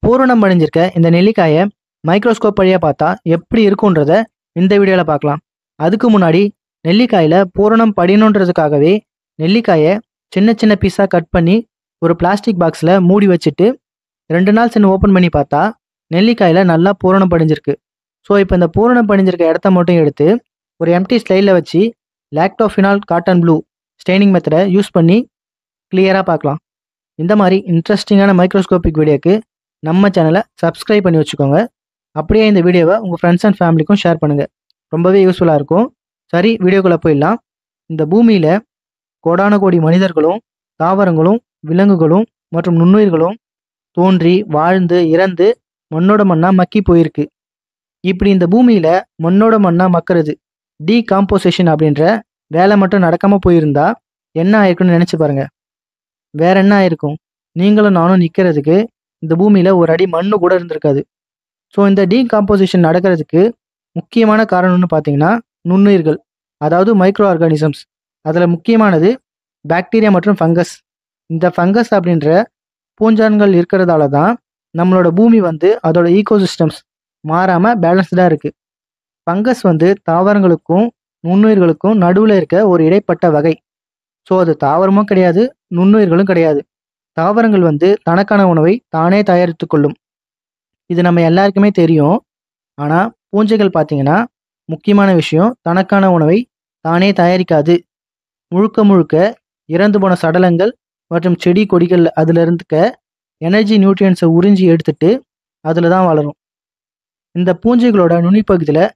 பூரணம் அடைஞ்சிருக்க இந்த நெல்லிக்காயை மைக்ரோஸ்கோப் வழியாக பார்த்தா எப்படி இருக்குன்றத இந்த வீடியோவில் பார்க்கலாம் அதுக்கு முன்னாடி நெல்லிக்காயில் பூரணம் படியணுன்றதுக்காகவே நெல்லிக்காயை சின்ன சின்ன பீஸாக கட் பண்ணி ஒரு பிளாஸ்டிக் பாக்ஸில் மூடி வச்சுட்டு ரெண்டு நாள் சென்று ஓப்பன் பண்ணி பார்த்தா நெல்லிக்காயில் நல்லா பூரணம் படிஞ்சிருக்கு ஸோ இப்போ இந்த பூரணம் படிஞ்சிருக்க இடத்த மட்டும் எடுத்து ஒரு எம்டி ஸ்லைடில் வச்சு லாக்டோஃபினால் காட்டன் ப்ளூ ஸ்டெயினிங் மெத்தடை யூஸ் பண்ணி கிளியராக பார்க்கலாம் இந்த மாதிரி இன்ட்ரெஸ்டிங்கான மைக்ரோஸ்கோபிக் வீடியோக்கு நம்ம சேனலை சப்ஸ்கிரைப் பண்ணி வச்சுக்கோங்க அப்படியே இந்த வீடியோவை உங்கள் ஃப்ரெண்ட்ஸ் அண்ட் ஃபேமிலிக்கும் ஷேர் பண்ணுங்கள் ரொம்பவே யூஸ்ஃபுல்லாக இருக்கும் சரி வீடியோக்குள்ளே போயிடலாம் இந்த பூமியில் கோடான கோடி மனிதர்களும் தாவரங்களும் விலங்குகளும் மற்றும் நுண்ணுயிர்களும் தோன்றி வாழ்ந்து இறந்து மண்ணோட மண்ணா மக்கி போயிருக்கு இப்படி இந்த பூமியில் மண்ணோட மண்ணா மக்கிறது டீகாம்போசிஷன் அப்படின்ற வேலை மட்டும் நடக்காமல் போயிருந்தா என்ன ஆயிருக்குன்னு நினச்சி பாருங்க வேற என்ன ஆயிருக்கும் நீங்களும் நானும் நிற்கிறதுக்கு இந்த பூமியில் ஒரு அடி மண்ணு கூட இருந்திருக்காது ஸோ இந்த டீகாம்போசிஷன் நடக்கிறதுக்கு முக்கியமான காரணம்னு பார்த்தீங்கன்னா நுண்ணுயிர்கள் அதாவது மைக்ரோ ஆர்கானிசம்ஸ் அதில் முக்கியமானது பாக்டீரியா மற்றும் ஃபங்கஸ் இந்த ஃபங்கஸ் அப்படின்ற பூஞ்சான்கள் இருக்கிறதால தான் நம்மளோட பூமி வந்து அதோட ஈகோசிஸ்டம்ஸ் மாறாமல் பேலன்ஸ்டாக இருக்குது ஃபங்கஸ் வந்து தாவரங்களுக்கும் நுண்ணுயிர்களுக்கும் நடுவில் இருக்க ஒரு இடைப்பட்ட வகை ஸோ அது தாவரமும் கிடையாது நுண்ணுயிர்களும் கிடையாது தாவரங்கள் வந்து தனக்கான உணவை தானே தயாரித்து கொள்ளும் இது நம்ம எல்லாருக்குமே தெரியும் ஆனால் பூஞ்சைகள் பார்த்தீங்கன்னா முக்கியமான விஷயம் தனக்கான உணவை தானே தயாரிக்காது முழுக்க முழுக்க இறந்து போன சடலங்கள் மற்றும் செடி கொடிகள் அதுல இருந்துக்க எனர்ஜி நியூட்ரியன்ஸை உறிஞ்சி எடுத்துட்டு அதில் தான் வளரும் இந்த பூஞ்சைகளோட நுனிப்பகுதியில்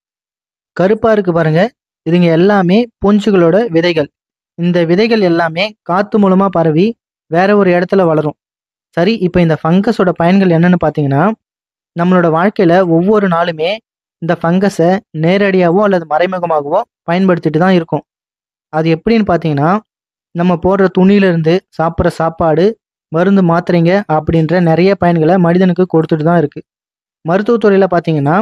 கருப்பாக இருக்கு பாருங்க இதுங்க எல்லாமே பூஞ்சைகளோட விதைகள் இந்த விதைகள் எல்லாமே காற்று மூலமாக பரவி வேற ஒரு இடத்துல வளரும் சரி இப்போ இந்த ஃபங்கஸோட பயன்கள் என்னன்னு பார்த்தீங்கன்னா நம்மளோட வாழ்க்கையில் ஒவ்வொரு நாளுமே இந்த ஃபங்கஸை நேரடியாகவோ அல்லது மறைமுகமாகவோ பயன்படுத்திட்டு தான் இருக்கும் அது எப்படின்னு பார்த்தீங்கன்னா நம்ம போடுற துணியிலிருந்து சாப்பிட்ற சாப்பாடு மருந்து மாத்திரைங்க அப்படின்ற நிறைய பயன்களை மனிதனுக்கு கொடுத்துட்டு தான் இருக்கு மருத்துவத்துறையில் பார்த்தீங்கன்னா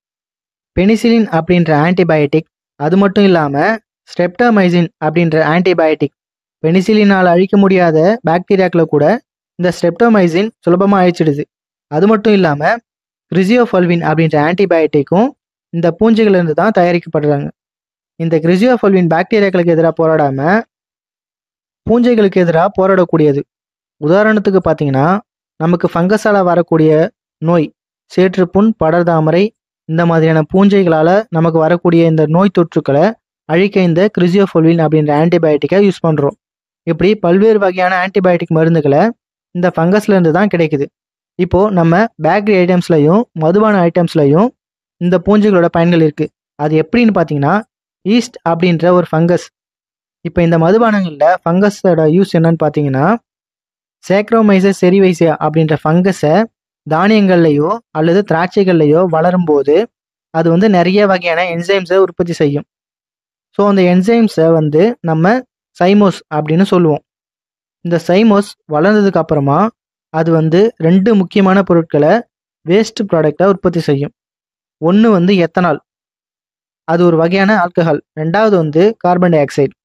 பெனிசிலின் அப்படின்ற ஆன்டிபயோட்டிக் அது மட்டும் இல்லாமல் ஸ்ட்ரெப்டமைசின் அப்படின்ற ஆன்டிபயோட்டிக் பெனிசிலினால் அழிக்க முடியாத பாக்டீரியாக்களை கூட இந்த ஸ்ட்ரெப்டமைசின் சுலபமாக அழிச்சிடுது அது மட்டும் இல்லாமல் கிரிசியோஃபல்வின் அப்படின்ற ஆன்டிபயோட்டிக்கும் இந்த பூஞ்சைகளிலிருந்து தான் தயாரிக்கப்படுறாங்க இந்த கிரிசியோஃபல்வின் பாக்டீரியாக்களுக்கு எதிராக போராடாமல் பூஞ்சைகளுக்கு எதிராக போராடக்கூடியது உதாரணத்துக்கு பார்த்தீங்கன்னா நமக்கு ஃபங்கஸால் வரக்கூடிய நோய் சேற்றுப்புண் படர்தாமரை இந்த மாதிரியான பூஞ்சைகளால் நமக்கு வரக்கூடிய இந்த நோய் தொற்றுக்களை அழிக்க இந்த கிரிசியோஃபோல்வின் அப்படின்ற ஆன்டிபயோட்டிக்கை யூஸ் பண்ணுறோம் இப்படி பல்வேறு வகையான ஆன்டிபயோட்டிக் மருந்துகளை இந்த ஃபங்கஸ்லேருந்து தான் கிடைக்குது இப்போது நம்ம பேக்கரி ஐட்டம்ஸ்லையும் மதுபான ஐட்டம்ஸ்லையும் இந்த பூஞ்சைகளோட பயன்கள் இருக்குது அது எப்படின்னு பார்த்தீங்கன்னா ஈஸ்ட் அப்படின்ற ஒரு ஃபங்கஸ் இப்போ இந்த மதுபானங்களில் ஃபங்கஸோட யூஸ் என்னன்னு பார்த்தீங்கன்னா சேக்ரோமைசஸ் செரிவைசியா அப்படின்ற ஃபங்கஸை தானியங்கள்லையோ அல்லது திராட்சைகள்லையோ வளரும்போது அது வந்து நிறைய வகையான என்சைம்ஸை உற்பத்தி செய்யும் ஸோ அந்த என்சைம்ஸை வந்து நம்ம சைமோஸ் அப்படின்னு சொல்லுவோம் இந்த சைமோஸ் வளர்ந்ததுக்கு அப்புறமா அது வந்து ரெண்டு முக்கியமான பொருட்களை வேஸ்ட் ப்ராடக்டை உற்பத்தி செய்யும் ஒன்று வந்து எத்தனால் அது ஒரு வகையான ஆல்கஹால் ரெண்டாவது வந்து கார்பன் டை ஆக்சைடு